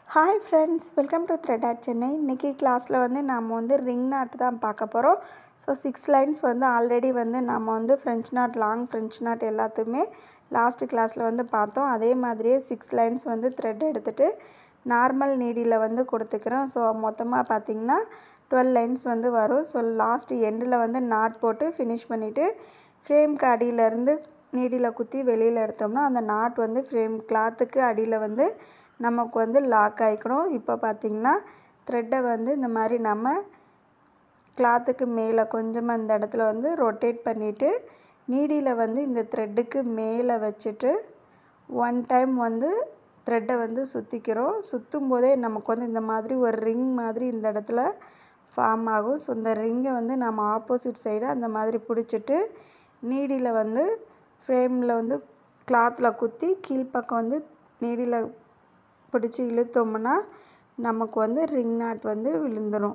hi friends welcome to thread art Chennai இன்றைக்கி கிளாஸில் வந்து நம்ம வந்து ரிங் நாட் தான் பார்க்க போகிறோம் ஸோ சிக்ஸ் லைன்ஸ் வந்து ஆல்ரெடி வந்து நம்ம வந்து French knot long French knot எல்லாத்தையுமே லாஸ்ட்டு கிளாஸில் வந்து பார்த்தோம் அதே மாதிரியே சிக்ஸ் லைன்ஸ் வந்து த்ரெட் எடுத்துகிட்டு நார்மல் நீடியில் வந்து கொடுத்துக்கிறோம் ஸோ மொத்தமாக பார்த்திங்கன்னா டுவெல் லைன்ஸ் வந்து வரும் ஸோ லாஸ்ட் எண்டில் வந்து நாட் போட்டு ஃபினிஷ் பண்ணிவிட்டு ஃப்ரேம்க்கு அடியிலேருந்து நீடியில் குத்தி வெளியில் எடுத்தோம்னா அந்த நாட் வந்து ஃப்ரேம் கிளாத்துக்கு அடியில் வந்து நமக்கு வந்து லாக் ஆகிக்கணும் இப்போ பார்த்திங்கன்னா த்ரெட்டை வந்து இந்த மாதிரி நம்ம கிளாத்துக்கு மேலே கொஞ்சமாக இந்த இடத்துல வந்து ரொட்டேட் பண்ணிவிட்டு நீடியில் வந்து இந்த த்ரெட்டுக்கு மேலே வச்சுட்டு ஒன் டைம் வந்து த்ரெட்டை வந்து சுற்றிக்கிறோம் சுற்றும் போதே நமக்கு வந்து இந்த மாதிரி ஒரு ரிங் மாதிரி இந்த இடத்துல ஃபார்ம் ஆகும் ஸோ இந்த ரிங்கை வந்து நம்ம ஆப்போசிட் சைடு அந்த மாதிரி பிடிச்சிட்டு நீடியில் வந்து ஃப்ரேமில் வந்து கிளாத்தில் குத்தி கீழ்ப்பக்கம் வந்து நீடியில் பிடிச்சி இழுத்தோம்னா நமக்கு வந்து ரிங் நாட் வந்து விழுந்துடும்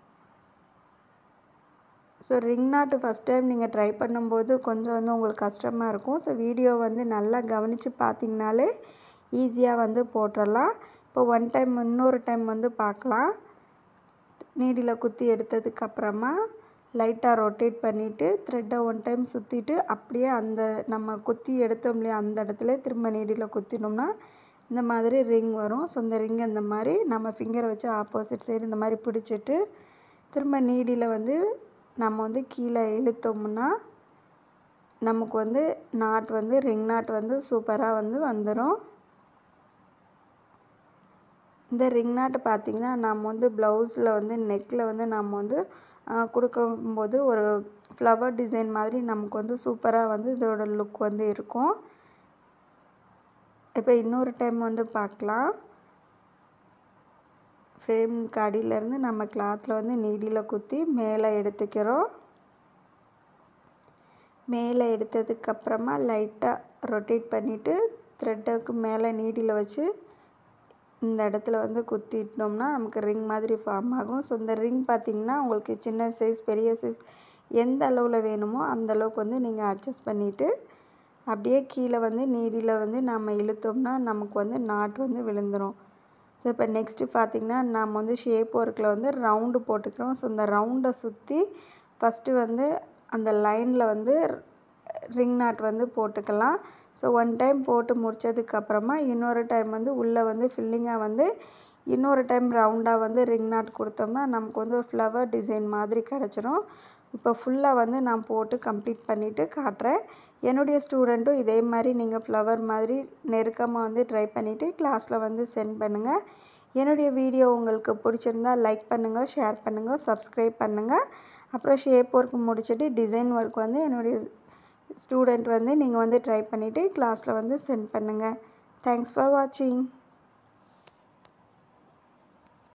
so ring knot first time நீங்கள் ட்ரை பண்ணும்போது கொஞ்சம் வந்து உங்களுக்கு கஷ்டமாக இருக்கும் ஸோ வீடியோ வந்து நல்லா கவனித்து பார்த்தீங்கனாலே ஈஸியாக வந்து போட்டுடலாம் இப்போ ஒன் டைம் இன்னொரு டைம் வந்து பார்க்கலாம் நீடியில் குத்தி எடுத்ததுக்கப்புறமா லைட்டாக ரொட்டேட் பண்ணிவிட்டு த்ரெட்டை ஒன் டைம் சுற்றிட்டு அப்படியே அந்த நம்ம குத்தி எடுத்தோம் இல்லையா அந்த இடத்துல திரும்ப நீடியில் குத்தினோம்னா இந்த மாதிரி ரிங் வரும் ஸோ இந்த ரிங் இந்த மாதிரி நம்ம ஃபிங்கரை வச்சு ஆப்போசிட் சைடு இந்த மாதிரி பிடிச்சிட்டு திரும்ப நீடியில் வந்து நம்ம வந்து கீழே இழுத்தோம்னா நமக்கு வந்து நாட் வந்து ரிங் நாட் வந்து சூப்பராக வந்து வந்துடும் இந்த ரிங் நாட்டு பார்த்திங்கன்னா நம்ம வந்து ப்ளவுஸில் வந்து நெக்கில் வந்து நம்ம வந்து கொடுக்கும்போது ஒரு ஃப்ளவர் டிசைன் மாதிரி நமக்கு வந்து சூப்பராக வந்து இதோட லுக் வந்து இருக்கும் இப்போ இன்னொரு டைம் வந்து பார்க்கலாம் ஃப்ரேம் அடியிலேருந்து நம்ம கிளாத்தில் வந்து நீடியில் குத்தி மேலே எடுத்துக்கிறோம் மேலே எடுத்ததுக்கப்புறமா லைட்டாக ரொட்டேட் பண்ணிவிட்டு த்ரெட்டுக்கு மேலே நீடியில் வச்சு இந்த இடத்துல வந்து குத்திட்டோம்னா நமக்கு ரிங் மாதிரி ஃபார்ம் ஆகும் ஸோ இந்த ரிங் பார்த்திங்கன்னா உங்களுக்கு சின்ன சைஸ் பெரிய சைஸ் எந்த அளவில் வேணுமோ அந்த அளவுக்கு வந்து நீங்கள் அட்ஜஸ்ட் பண்ணிவிட்டு அப்படியே கீழே வந்து நீடியில் வந்து நம்ம இழுத்தோம்னா நமக்கு வந்து நாட் வந்து விழுந்துடும் ஸோ இப்போ நெக்ஸ்ட்டு பார்த்திங்கன்னா நம்ம வந்து ஷேப் ஒர்க்கில் வந்து ரவுண்டு போட்டுக்கிறோம் ஸோ இந்த ரவுண்டை சுற்றி ஃபஸ்ட்டு வந்து அந்த லைனில் வந்து ரிங் நாட் வந்து போட்டுக்கலாம் ஸோ ஒன் டைம் போட்டு முடித்ததுக்கப்புறமா இன்னொரு டைம் வந்து உள்ளே வந்து ஃபில்லிங்காக வந்து இன்னொரு டைம் ரவுண்டாக வந்து ரிங் நாட் கொடுத்தோம்னா நமக்கு வந்து ஒரு ஃப்ளவர் டிசைன் மாதிரி கிடச்சிரும் இப்போ ஃபுல்லாக வந்து நான் போட்டு கம்ப்ளீட் பண்ணிவிட்டு காட்டுறேன் என்னுடைய ஸ்டூடெண்ட்டும் இதே மாதிரி நீங்கள் ஃப்ளவர் மாதிரி நெருக்கமாக வந்து ட்ரை பண்ணிவிட்டு கிளாஸில் வந்து சென்ட் பண்ணுங்கள் என்னுடைய வீடியோ உங்களுக்கு பிடிச்சிருந்தால் லைக் பண்ணுங்கள் ஷேர் பண்ணுங்கள் சப்ஸ்கிரைப் பண்ணுங்கள் அப்புறம் ஷேப் ஒர்க் முடிச்சுட்டு டிசைன் ஒர்க் வந்து என்னுடைய ஸ்டூடெண்ட் வந்து நீங்கள் வந்து ட்ரை பண்ணிவிட்டு கிளாஸில் வந்து சென்ட் பண்ணுங்கள் தேங்க்ஸ் ஃபார் வாட்சிங்